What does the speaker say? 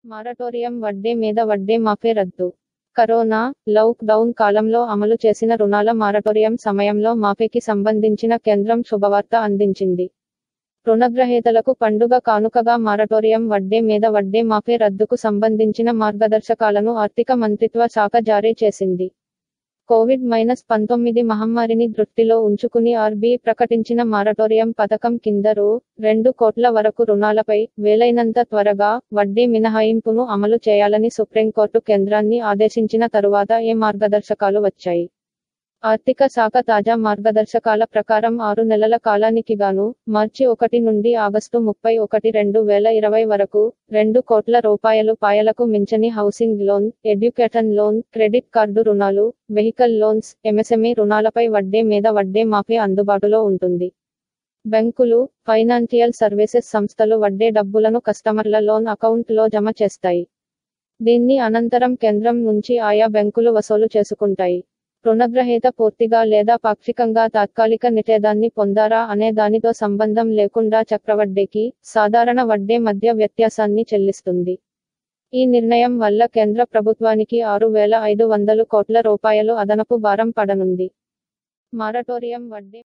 moratorium వడ్డీ మీద వడ్డీ మాఫీ రద్దు కరోనా లాక్ డౌన్ కాలంలో అమలు చేసిన రుణాల మారటోరియం సమయంలో మాఫీకి సంబంధించిన కేంద్రం శుభవార్త అందించింది రుణగ్రహీతలకు పండుగ కానుకగా మారటోరియం వడ్డీ మీద వడ్డీ మాఫీ రద్దుకు సంబంధించిన మార్గదర్శకాలను ఆర్థిక మంత్రిత్వ శాఖ జారీ చేసింది కోవిడ్ మైనస్ పంతొమ్మిది మహమ్మారిని దృష్టిలో ఉంచుకుని ఆర్బీఐ ప్రకటించిన మారటోరియం పథకం కింద రూ రెండు కోట్ల వరకు రుణాలపై వేలైనంత త్వరగా వడ్డీ మినహాయింపును అమలు చేయాలని సుప్రీంకోర్టు కేంద్రాన్ని ఆదేశించిన తరువాత ఏ మార్గదర్శకాలు వచ్చాయి ఆర్థిక శాఖ తాజా మార్గదర్శకాల ప్రకారం ఆరు నెలల కాలానికి గాను మార్చి ఒకటి నుండి ఆగస్టు ముప్పై ఒకటి రెండు వేల ఇరవై వరకు రెండు కోట్ల రూపాయలు పాయలకు మించని housing loan education loan credit card రుణాలు వెహికల్ లోన్స్ ఎంఎస్ఎంఈ రుణాలపై వడ్డీ మీద వడ్డీ మాఫీ అందుబాటులో ఉంటుంది బ్యాంకులు ఫైనాన్షియల్ సర్వీసెస్ సంస్థలు వడ్డీ డబ్బులను కస్టమర్ల లోన్ అకౌంట్లో జమ చేస్తాయి దీన్ని అనంతరం కేంద్రం నుంచి ఆయా బ్యాంకులు వసూలు చేసుకుంటాయి రుణగ్రహీత పూర్తిగా లేదా పాక్షికంగా తాత్కాలిక నిషేధాన్ని పొందారా అనే దానితో సంబంధం లేకుండా చక్రవడ్డీకి సాధారణ వడ్డీ మధ్య వ్యత్యాసాన్ని చెల్లిస్తుంది ఈ నిర్ణయం వల్ల కేంద్ర ప్రభుత్వానికి ఆరు వేల ఐదు వందలు కోట్ల రూపాయలు అదనపు భారం పడనుంది మారటోరియం వడ్డీ